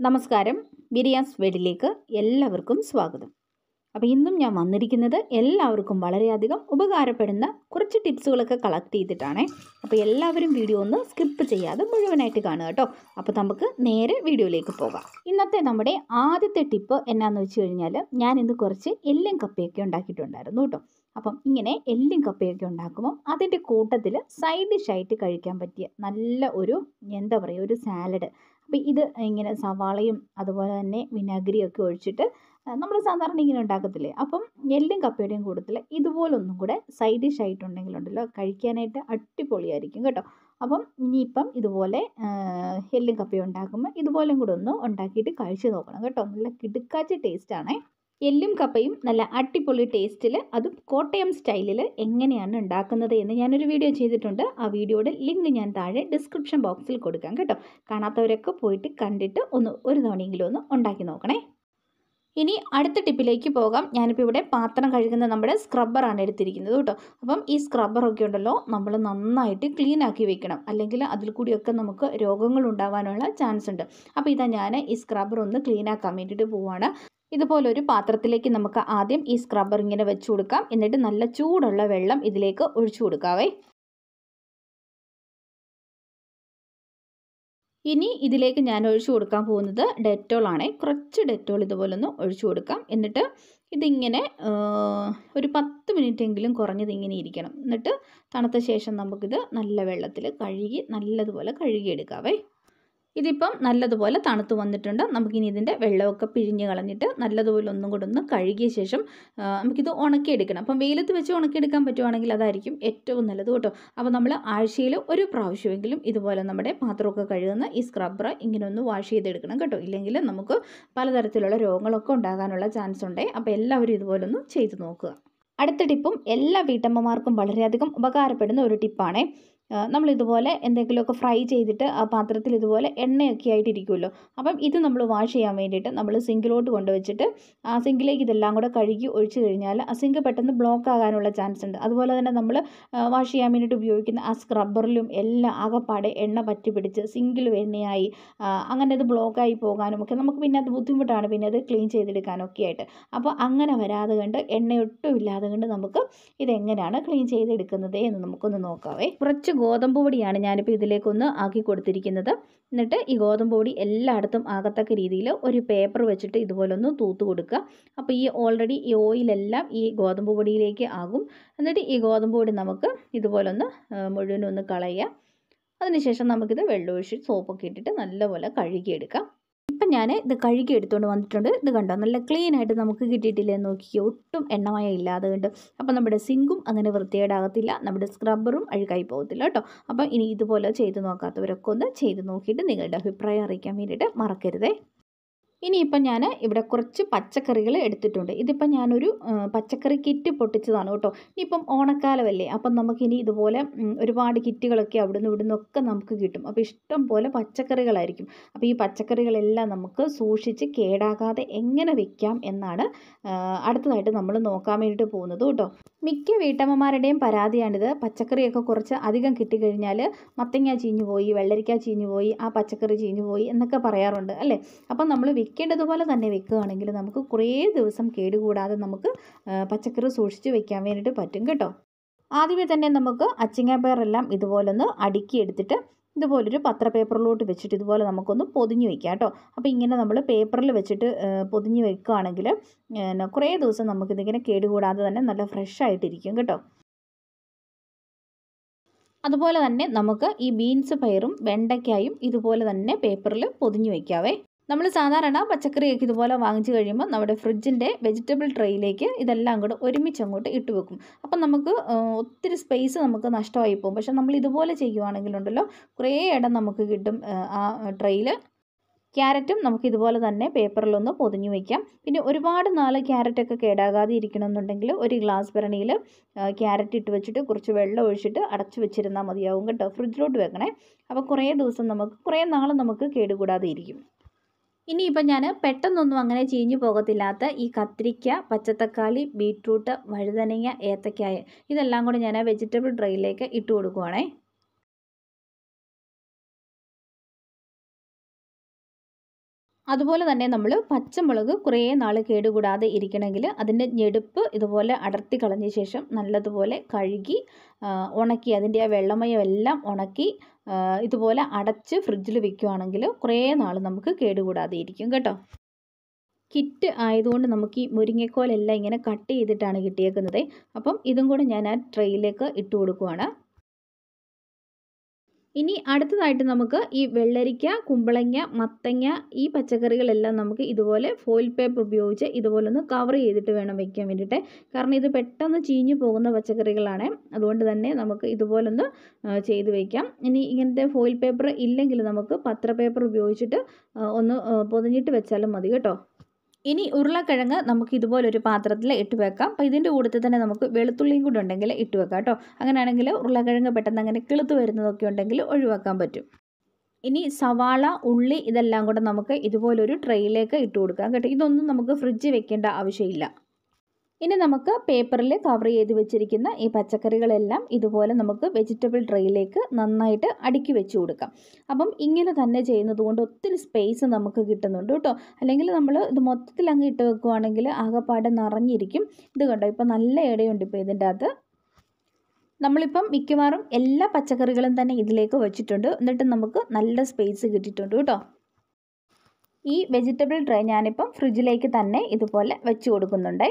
നമസ്കാരം ബിരിയാസ് വീടിലേക്ക് എല്ലാവർക്കും സ്വാഗതം അപ്പോൾ ഇന്നും ഞാൻ വന്നിരിക്കുന്നത് എല്ലാവർക്കും വളരെയധികം ഉപകാരപ്പെടുന്ന കുറച്ച് ടിപ്സുകളൊക്കെ കളക്ട് ചെയ്തിട്ടാണ് അപ്പോൾ എല്ലാവരും വീഡിയോ ഒന്ന് സ്കിപ്പ് ചെയ്യാതെ മുഴുവനായിട്ട് കാണുക കേട്ടോ അപ്പോൾ നമുക്ക് നേരെ വീഡിയോയിലേക്ക് പോകാം ഇന്നത്തെ നമ്മുടെ ആദ്യത്തെ ടിപ്പ് എന്നാന്ന് വെച്ച് കഴിഞ്ഞാൽ ഞാൻ ഇന്ന് കുറച്ച് എല്ലും കപ്പയൊക്കെ ഉണ്ടാക്കിയിട്ടുണ്ടായിരുന്നു കേട്ടോ അപ്പം ഇങ്ങനെ എല്ലും കപ്പയൊക്കെ ഉണ്ടാക്കുമ്പോൾ അതിൻ്റെ കൂട്ടത്തിൽ സൈഡ് ഡിഷായിട്ട് കഴിക്കാൻ പറ്റിയ നല്ല ഒരു എന്താ പറയുക ഒരു സാലഡ് അപ്പോൾ ഇത് ഇങ്ങനെ സവാളയും അതുപോലെ തന്നെ വിനാഗിരിയും ഒക്കെ ഒഴിച്ചിട്ട് നമ്മൾ സാധാരണ ഇങ്ങനെ ഉണ്ടാക്കത്തില്ലേ അപ്പം എല്ലും കപ്പയുടെയും കൂട്ടത്തിൽ ഇതുപോലൊന്നും കൂടെ സൈഡ് ഡിഷ് ആയിട്ടുണ്ടെങ്കിലുണ്ടല്ലോ കഴിക്കാനായിട്ട് അടിപൊളിയായിരിക്കും കേട്ടോ അപ്പം ഇനിയിപ്പം ഇതുപോലെ എല്ലും കപ്പയും ഉണ്ടാക്കുമ്പോൾ ഇതുപോലും കൂടെ ഒന്ന് ഉണ്ടാക്കിയിട്ട് കഴിച്ച് നോക്കണം കേട്ടോ നല്ല കിടുക്കാച്ച ടേസ്റ്റാണേ എല്ലും കപ്പയും നല്ല അടിപൊളി ടേസ്റ്റിൽ അതും കോട്ടയം സ്റ്റൈലിൽ എങ്ങനെയാണ് ഉണ്ടാക്കുന്നത് എന്ന് ഞാനൊരു വീഡിയോ ചെയ്തിട്ടുണ്ട് ആ വീഡിയോയുടെ ലിങ്ക് ഞാൻ താഴെ ഡിസ്ക്രിപ്ഷൻ ബോക്സിൽ കൊടുക്കാം കേട്ടോ കാണാത്തവരൊക്കെ പോയിട്ട് കണ്ടിട്ട് ഒന്ന് ഒരു തവണയെങ്കിലും ഒന്ന് ഉണ്ടാക്കി നോക്കണേ ഇനി അടുത്ത ടിപ്പിലേക്ക് പോകാം ഞാനിപ്പോൾ ഇവിടെ പാത്രം കഴുകുന്ന നമ്മുടെ സ്ക്രബ്ബറാണ് എടുത്തിരിക്കുന്നത് കേട്ടോ അപ്പം ഈ സ്ക്രബ്ബറൊക്കെ ഉണ്ടല്ലോ നമ്മൾ നന്നായിട്ട് ക്ലീൻ ആക്കി വെക്കണം അല്ലെങ്കിൽ അതിൽ കൂടിയൊക്കെ നമുക്ക് രോഗങ്ങൾ ഉണ്ടാകാനുള്ള ചാൻസ് ഉണ്ട് അപ്പോൾ ഇതാ ഞാൻ ഈ സ്ക്രബ്ബർ ഒന്ന് ക്ലീൻ ആക്കാൻ വേണ്ടിയിട്ട് പോവാണ് ഇതുപോലൊരു പാത്രത്തിലേക്ക് നമുക്ക് ആദ്യം ഈ സ്ക്രബ്ബർ ഇങ്ങനെ വെച്ച് കൊടുക്കാം എന്നിട്ട് നല്ല ചൂടുള്ള വെള്ളം ഇതിലേക്ക് ഒഴിച്ചു കൊടുക്കാവേ ഇനി ഇതിലേക്ക് ഞാൻ ഒഴിച്ചു കൊടുക്കാൻ പോകുന്നത് ഡെറ്റോൾ ആണ് കുറച്ച് ഡെറ്റോൾ ഇതുപോലൊന്ന് ഒഴിച്ചു കൊടുക്കാം എന്നിട്ട് ഇതിങ്ങനെ ഒരു പത്ത് മിനിറ്റ് എങ്കിലും കുറഞ്ഞത് ഇങ്ങനെ ഇരിക്കണം എന്നിട്ട് തണുത്ത ശേഷം നമുക്കിത് നല്ല വെള്ളത്തിൽ കഴുകി നല്ലതുപോലെ കഴുകിയെടുക്കാവേ ഇതിപ്പം നല്ലതുപോലെ തണുത്ത് വന്നിട്ടുണ്ട് നമുക്കിനി ഇതിൻ്റെ വെള്ളമൊക്കെ പിഴിഞ്ഞ് കളഞ്ഞിട്ട് നല്ലതുപോലെ ഒന്നും കൂടെ ഒന്ന് കഴുകിയ ശേഷം നമുക്കിത് ഉണക്കിയെടുക്കണം അപ്പം വെയിലത്ത് വെച്ച് ഉണക്കിയെടുക്കാൻ പറ്റുവാണെങ്കിൽ അതായിരിക്കും ഏറ്റവും നല്ലത് കേട്ടോ അപ്പോൾ നമ്മൾ ആഴ്ചയിൽ ഒരു പ്രാവശ്യമെങ്കിലും ഇതുപോലെ നമ്മുടെ പാത്രമൊക്കെ കഴുകുന്ന ഈ സ്ക്രബ്ബർ ഇങ്ങനെ ഒന്ന് വാഷ് ചെയ്തെടുക്കണം കേട്ടോ ഇല്ലെങ്കിൽ നമുക്ക് പലതരത്തിലുള്ള രോഗങ്ങളൊക്കെ ഉണ്ടാകാനുള്ള ചാൻസ് ഉണ്ട് അപ്പോൾ എല്ലാവരും ഇതുപോലെ ഒന്ന് ചെയ്ത് നോക്കുക അടുത്ത ടിപ്പും എല്ലാ വീട്ടമ്മമാർക്കും വളരെയധികം ഉപകാരപ്പെടുന്ന ഒരു ടിപ്പാണ് നമ്മൾ ഇതുപോലെ എന്തെങ്കിലുമൊക്കെ ഫ്രൈ ചെയ്തിട്ട് ആ പാത്രത്തിൽ ഇതുപോലെ എണ്ണയൊക്കെ ആയിട്ടിരിക്കുമല്ലോ അപ്പം ഇത് നമ്മൾ വാഷ് ചെയ്യാൻ വേണ്ടിയിട്ട് നമ്മൾ സിങ്കിലോട്ട് കൊണ്ടുവച്ചിട്ട് ആ സിങ്കിലേക്ക് ഇതെല്ലാം കൂടെ കഴുകി ഒഴിച്ചു കഴിഞ്ഞാൽ ആ സിങ്ക് പെട്ടെന്ന് ബ്ലോക്ക് ആകാനുള്ള ചാൻസ് ഉണ്ട് അതുപോലെ തന്നെ നമ്മൾ വാഷ് ചെയ്യാൻ വേണ്ടിയിട്ട് ഉപയോഗിക്കുന്ന ആ സ്ക്രബ്ബറിലും എല്ലാം ആകെപ്പാടെ എണ്ണ പറ്റി പിടിച്ച് സിങ്കിലും എണ്ണയായി അങ്ങനെ അത് ബ്ലോക്കായി പോകാനും ഒക്കെ നമുക്ക് പിന്നെ അത് ബുദ്ധിമുട്ടാണ് പിന്നെ അത് ക്ലീൻ ചെയ്തെടുക്കാനൊക്കെ ആയിട്ട് അപ്പോൾ അങ്ങനെ വരാതെ കണ്ട് എണ്ണയൊട്ടും ഇല്ലാതെ കണ്ട് നമുക്ക് ഇതെങ്ങനെയാണ് ക്ലീൻ ചെയ്തെടുക്കുന്നത് എന്ന് നമുക്കൊന്ന് നോക്കാവേ കുറച്ച് ഗോതമ്പ് പൊടിയാണ് ഞാനിപ്പോൾ ഇതിലേക്കൊന്ന് ആക്കി കൊടുത്തിരിക്കുന്നത് എന്നിട്ട് ഈ ഗോതമ്പ് പൊടി എല്ലായിടത്തും ആകത്തക്ക രീതിയിൽ ഒരു പേപ്പർ വെച്ചിട്ട് ഇതുപോലൊന്ന് തൂത്ത് കൊടുക്കുക അപ്പോൾ ഈ ഓൾറെഡി ഈ ഓയിലെല്ലാം ഈ ഗോതമ്പ് പൊടിയിലേക്ക് ആകും എന്നിട്ട് ഈ ഗോതമ്പ് പൊടി നമുക്ക് ഇതുപോലൊന്ന് മുഴുവനും ഒന്ന് കളയുക അതിനുശേഷം നമുക്കിത് വെള്ളമൊഴിച്ച് സോപ്പൊക്കെ ഇട്ടിട്ട് നല്ലപോലെ കഴുകിയെടുക്കാം ഇപ്പം ഞാൻ ഇത് കഴുകി എടുത്തുകൊണ്ട് വന്നിട്ടുണ്ട് ഇത് കണ്ടോ നല്ല ക്ലീൻ ആയിട്ട് നമുക്ക് കിട്ടിയിട്ടില്ലേ നോക്കിയോ ഒട്ടും എണ്ണമയം ഇല്ലാതെ കണ്ട് അപ്പോൾ നമ്മുടെ സിങ്കും അങ്ങനെ വൃത്തികേടാകത്തില്ല നമ്മുടെ സ്ക്രബ്ബറും അഴുക്കായി പോകത്തില്ല കേട്ടോ അപ്പോൾ ഇനി ഇതുപോലെ ചെയ്ത് നോക്കാത്തവരൊക്കെ ഒന്ന് ചെയ്ത് നോക്കിയിട്ട് നിങ്ങളുടെ അഭിപ്രായം അറിയിക്കാൻ വേണ്ടിയിട്ട് മറക്കരുതേ ഇനിയിപ്പം ഞാൻ ഇവിടെ കുറച്ച് പച്ചക്കറികൾ എടുത്തിട്ടുണ്ട് ഇതിപ്പം ഞാനൊരു പച്ചക്കറി കിറ്റ് പൊട്ടിച്ചതാണ് കേട്ടോ ഇനിയിപ്പം ഓണക്കാലമല്ലേ അപ്പം നമുക്കിനി ഇതുപോലെ ഒരുപാട് കിറ്റുകളൊക്കെ അവിടുന്ന് ഇവിടുന്ന് ഒക്കെ നമുക്ക് കിട്ടും അപ്പോൾ ഇഷ്ടം പോലെ പച്ചക്കറികളായിരിക്കും അപ്പോൾ ഈ പച്ചക്കറികളെല്ലാം നമുക്ക് സൂക്ഷിച്ച് കേടാകാതെ എങ്ങനെ വെക്കാം എന്നാണ് അടുത്തതായിട്ട് നമ്മൾ നോക്കാൻ വേണ്ടിയിട്ട് പോകുന്നത് കേട്ടോ മിക്ക വീട്ടമ്മമാരുടെയും പരാതിയാണിത് പച്ചക്കറിയൊക്കെ കുറച്ച് അധികം കിട്ടിക്കഴിഞ്ഞാൽ മത്തങ്ങ ചീഞ്ഞു പോയി വെള്ളരിക്ക ചീഞ്ഞു പോയി ആ പച്ചക്കറി ചീഞ്ഞു പോയി എന്നൊക്കെ പറയാറുണ്ട് അല്ലേ അപ്പം നമ്മൾ വെക്കേണ്ടതുപോലെ തന്നെ വെക്കുകയാണെങ്കിൽ നമുക്ക് കുറേ ദിവസം കേടുകൂടാതെ നമുക്ക് പച്ചക്കറി സൂക്ഷിച്ച് വെക്കാൻ വേണ്ടിയിട്ട് പറ്റും കേട്ടോ ആദ്യമേ തന്നെ നമുക്ക് അച്ചിങ്ങാപ്പയറെല്ലാം ഇതുപോലൊന്ന് അടുക്കി എടുത്തിട്ട് ഇതുപോലൊരു പത്ര പേപ്പറിലോട്ട് വെച്ചിട്ട് ഇതുപോലെ നമുക്കൊന്ന് പൊതിഞ്ഞ് വെക്കാം കേട്ടോ അപ്പോൾ ഇങ്ങനെ നമ്മൾ പേപ്പറിൽ വെച്ചിട്ട് പൊതിഞ്ഞ് വെക്കുകയാണെങ്കിൽ കുറേ ദിവസം നമുക്കിതിങ്ങനെ കേടുകൂടാതെ തന്നെ നല്ല ഫ്രഷ് ആയിട്ടിരിക്കും കേട്ടോ അതുപോലെ തന്നെ നമുക്ക് ഈ ബീൻസ് പയറും വെണ്ടയ്ക്കായും ഇതുപോലെ തന്നെ പേപ്പറിൽ പൊതിഞ്ഞ് വയ്ക്കാവേ നമ്മൾ സാധാരണ പച്ചക്കറിയൊക്കെ ഇതുപോലെ വാങ്ങിച്ചു കഴിയുമ്പോൾ നമ്മുടെ ഫ്രിഡ്ജിൻ്റെ വെജിറ്റബിൾ ട്രേയിലേക്ക് ഇതെല്ലാം കൂടെ ഒരുമിച്ച് അങ്ങോട്ട് ഇട്ട് വെക്കും അപ്പം നമുക്ക് ഒത്തിരി സ്പേസ് നമുക്ക് നഷ്ടമായി പോകും പക്ഷെ നമ്മൾ ഇതുപോലെ ചെയ്യുവാണെങ്കിലുണ്ടല്ലോ കുറേ ഇടം നമുക്ക് കിട്ടും ആ ട്രെയിൽ ക്യാരറ്റും നമുക്ക് ഇതുപോലെ തന്നെ പേപ്പറിലൊന്ന് പൊതിഞ്ഞു വയ്ക്കാം പിന്നെ ഒരുപാട് നാൾ ക്യാരറ്റൊക്കെ കേടാകാതെ ഇരിക്കണമെന്നുണ്ടെങ്കിൽ ഒരു ഗ്ലാസ് ഭരണിയിൽ ക്യാരറ്റ് ഇട്ട് വെച്ചിട്ട് കുറച്ച് വെള്ളം ഒഴിച്ചിട്ട് അടച്ചു വെച്ചിരുന്നാൽ മതിയാവും കേട്ടോ ഫ്രിഡ്ജിലോട്ട് വെക്കണേ അപ്പോൾ കുറേ ദിവസം നമുക്ക് കുറേ നാൾ നമുക്ക് കേടുകൂടാതെ ഇരിക്കും ഇനിയിപ്പം ഞാൻ പെട്ടെന്നൊന്നും അങ്ങനെ ചീഞ്ഞു പോകത്തില്ലാത്ത ഈ കത്തിരിക്ക പച്ചത്തക്കാളി ബീട്രൂട്ട് വഴുതനങ്ങ ഏത്തക്കായ ഇതെല്ലാം കൂടെ ഞാൻ വെജിറ്റബിൾ ട്രേയിലേക്ക് ഇട്ട് കൊടുക്കുവാണേ അതുപോലെ തന്നെ നമ്മൾ പച്ചമുളക് കുറേ നാൾ കേടുകൂടാതെ ഇരിക്കണമെങ്കിൽ അതിൻ്റെ ഞെടുപ്പ് ഇതുപോലെ അടർത്തി കളഞ്ഞ ശേഷം നല്ലതുപോലെ കഴുകി ആ, ഉണക്കി അതിൻ്റെ ആ വെള്ളമയം എല്ലാം ഉണക്കി ആ, ഇതുപോലെ അടച്ച് ഫ്രിഡ്ജിൽ വെക്കുകയാണെങ്കിൽ കുറേ നാൾ നമുക്ക് കേടുകൂടാതെ ഇരിക്കും കേട്ടോ കിറ്റ് ആയതുകൊണ്ട് നമുക്ക് ഈ മുരിങ്ങക്കോലെല്ലാം ഇങ്ങനെ കട്ട് ചെയ്തിട്ടാണ് കിട്ടിയേക്കുന്നത് അപ്പം ഇതും കൂടെ ഞാൻ ആ ട്രെയിലേക്ക് ഇട്ട് കൊടുക്കുവാണ് ഇനി അടുത്തതായിട്ട് നമുക്ക് ഈ വെള്ളരിക്ക കുമ്പളങ്ങ മത്തങ്ങ ഈ പച്ചക്കറികളെല്ലാം നമുക്ക് ഇതുപോലെ ഫോയിൽ പേപ്പർ ഉപയോഗിച്ച് ഇതുപോലെ ഒന്ന് കവർ ചെയ്തിട്ട് വേണം വെക്കാൻ വേണ്ടിയിട്ട് കാരണം ഇത് പെട്ടെന്ന് ചീഞ്ഞു പോകുന്ന പച്ചക്കറികളാണ് അതുകൊണ്ട് തന്നെ നമുക്ക് ഇതുപോലൊന്ന് ആ, ചെയ്ത് വയ്ക്കാം ഇനി ഇങ്ങനത്തെ ഫോയിൽ പേപ്പർ ഇല്ലെങ്കിൽ നമുക്ക് പത്ര പേപ്പർ ഉപയോഗിച്ചിട്ട് ആ, ഒന്ന് ആ, പൊതിഞ്ഞിട്ട് വെച്ചാലും മതി കേട്ടോ ഇനി ഉരുളക്കിഴങ്ങ് നമുക്ക് ഇതുപോലൊരു പാത്രത്തിൽ ഇട്ട് വെക്കാം അപ്പോൾ ഇതിൻ്റെ കൂട്ടത്തിൽ തന്നെ നമുക്ക് വെളുത്തുള്ളിയും കൂടെ ഉണ്ടെങ്കിൽ ഇട്ട് വെക്കാം കേട്ടോ അങ്ങനെയാണെങ്കിൽ ഉരുളക്കിഴങ്ങ് പെട്ടെന്ന് അങ്ങനെ കിളുത്ത് വരുന്നതൊക്കെ ഉണ്ടെങ്കിൽ ഒഴിവാക്കാൻ പറ്റും ഇനി സവാള ഉള്ളി ഇതെല്ലാം കൂടെ നമുക്ക് ഇതുപോലൊരു ട്രെയിലേക്ക് ഇട്ട് കൊടുക്കാം കേട്ടോ ഇതൊന്നും നമുക്ക് ഫ്രിഡ്ജിൽ വെക്കേണ്ട ആവശ്യമില്ല ഇനി നമുക്ക് പേപ്പറിൽ കവർ ചെയ്ത് വെച്ചിരിക്കുന്ന ഈ പച്ചക്കറികളെല്ലാം ഇതുപോലെ നമുക്ക് വെജിറ്റബിൾ ട്രെയിലേക്ക് നന്നായിട്ട് അടുക്കി വെച്ച് കൊടുക്കാം അപ്പം ഇങ്ങനെ തന്നെ ചെയ്യുന്നത് കൊണ്ട് ഒത്തിരി സ്പേസ് നമുക്ക് കിട്ടുന്നുണ്ട് കേട്ടോ അല്ലെങ്കിൽ നമ്മൾ ഇത് മൊത്തത്തിൽ അങ്ങ് ഇട്ട് വെക്കുവാണെങ്കിൽ ആകെപ്പാടെ നിറഞ്ഞിരിക്കും ഇത് കണ്ടോ ഇപ്പം നല്ല ഇടയുണ്ട് ഇപ്പോൾ ഇതിൻ്റെ അകത്ത് നമ്മളിപ്പം മിക്കവാറും എല്ലാ പച്ചക്കറികളും തന്നെ ഇതിലേക്ക് വെച്ചിട്ടുണ്ട് എന്നിട്ട് നമുക്ക് നല്ല സ്പേസ് കിട്ടിയിട്ടുണ്ട് കേട്ടോ ഈ വെജിറ്റബിൾ ട്രേ ഞാനിപ്പം ഫ്രിഡ്ജിലേക്ക് തന്നെ ഇതുപോലെ വെച്ച് കൊടുക്കുന്നുണ്ടേ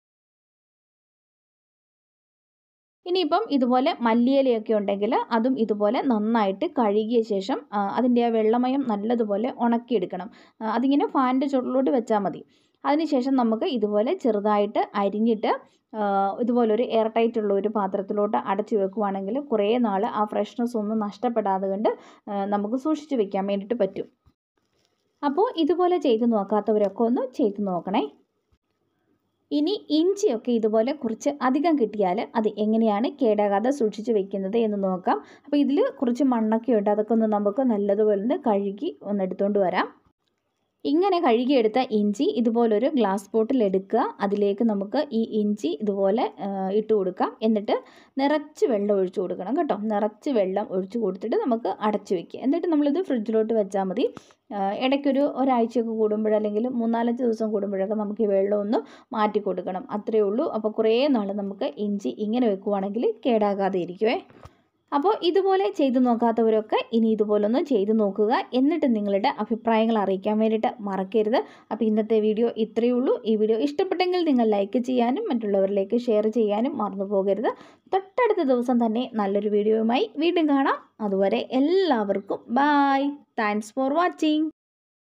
ഇനിയിപ്പം ഇതുപോലെ മല്ലിയിലയൊക്കെ ഉണ്ടെങ്കിൽ അതും ഇതുപോലെ നന്നായിട്ട് കഴുകിയ ശേഷം ആ, അതിൻ്റെ ആ വെള്ളമയം നല്ലതുപോലെ ഉണക്കിയെടുക്കണം ആ, അതിങ്ങനെ ഫാനിൻ്റെ ചുവട്ടിലോട്ട് വെച്ചാൽ മതി അതിനുശേഷം നമുക്ക് ഇതുപോലെ ചെറുതായിട്ട് അരിഞ്ഞിട്ട് ആ, ഇതുപോലൊരു എയർ ടൈറ്റ് ഉള്ള ഒരു പാത്രത്തിലോട്ട് അടച്ചു വെക്കുവാണെങ്കിൽ കുറേ നാൾ ആ ഫ്രഷ്നെസ് ഒന്നും നഷ്ടപ്പെടാതെ കൊണ്ട് ആ, നമുക്ക് സൂക്ഷിച്ച് വെക്കാൻ വേണ്ടിയിട്ട് പറ്റും അപ്പോൾ ഇതുപോലെ ചെയ്ത് നോക്കാത്തവരൊക്കെ ഒന്ന് ചെയ്ത് നോക്കണേ ഇനി ഇഞ്ചിയൊക്കെ ഇതുപോലെ കുറച്ച് അധികം കിട്ടിയാൽ അത് എങ്ങനെയാണ് കേടാകാതെ സൂക്ഷിച്ച് വെക്കുന്നത് എന്ന് നോക്കാം അപ്പോൾ ഇതിൽ കുറച്ച് മണ്ണൊക്കെ ഉണ്ട് അതൊക്കെ ഒന്ന് നമുക്ക് നല്ലതുപോലെ ഒന്ന് കഴുകി ഒന്ന് എടുത്തുകൊണ്ട് വരാം ഇങ്ങനെ കഴുകിയെടുത്ത ഇഞ്ചി ഇതുപോലൊരു ഗ്ലാസ് ബോട്ടിൽ എടുക്കുക അതിലേക്ക് നമുക്ക് ഈ ഇഞ്ചി ഇതുപോലെ ആ, ഇട്ട് കൊടുക്കാം എന്നിട്ട് നിറച്ച് വെള്ളം ഒഴിച്ചു കൊടുക്കണം കേട്ടോ നിറച്ച് വെള്ളം ഒഴിച്ചു കൊടുത്തിട്ട് നമുക്ക് അടച്ചു വെക്കുക എന്നിട്ട് നമ്മളിത് ഫ്രിഡ്ജിലോട്ട് വെച്ചാൽ മതി ആ, ഇടയ്ക്കൊരു ഒരാഴ്ചയൊക്കെ കൂടുമ്പോഴോ അല്ലെങ്കിൽ മൂന്നാലഞ്ച് ദിവസം കൂടുമ്പോഴൊക്കെ നമുക്ക് ഈ വെള്ളം ഒന്ന് മാറ്റി കൊടുക്കണം അത്രയേ ഉള്ളൂ അപ്പോൾ കുറേ നാൾ നമുക്ക് ഇഞ്ചി ഇങ്ങനെ വെക്കുവാണെങ്കിൽ കേടാകാതെ ഇരിക്കുവേ അപ്പോൾ ഇതുപോലെ ചെയ്തു നോക്കാത്തവരൊക്കെ ഇനി ഇതുപോലൊന്ന് ചെയ്തു നോക്കുക എന്നിട്ട് നിങ്ങളുടെ അഭിപ്രായങ്ങൾ അറിയിക്കാൻ വേണ്ടിയിട്ട് മറക്കരുത് അപ്പോൾ ഇന്നത്തെ വീഡിയോ ഇത്രയേ ഉള്ളൂ ഈ വീഡിയോ ഇഷ്ടപ്പെട്ടെങ്കിൽ നിങ്ങൾ ലൈക്ക് ചെയ്യാനും മറ്റുള്ളവരിലേക്ക് ഷെയർ ചെയ്യാനും മറന്നു പോകരുത് തൊട്ടടുത്ത ദിവസം തന്നെ നല്ലൊരു വീഡിയോയുമായി വീണ്ടും കാണാം അതുവരെ എല്ലാവർക്കും ബായ് താങ്ക്സ് ഫോർ വാച്ചിങ്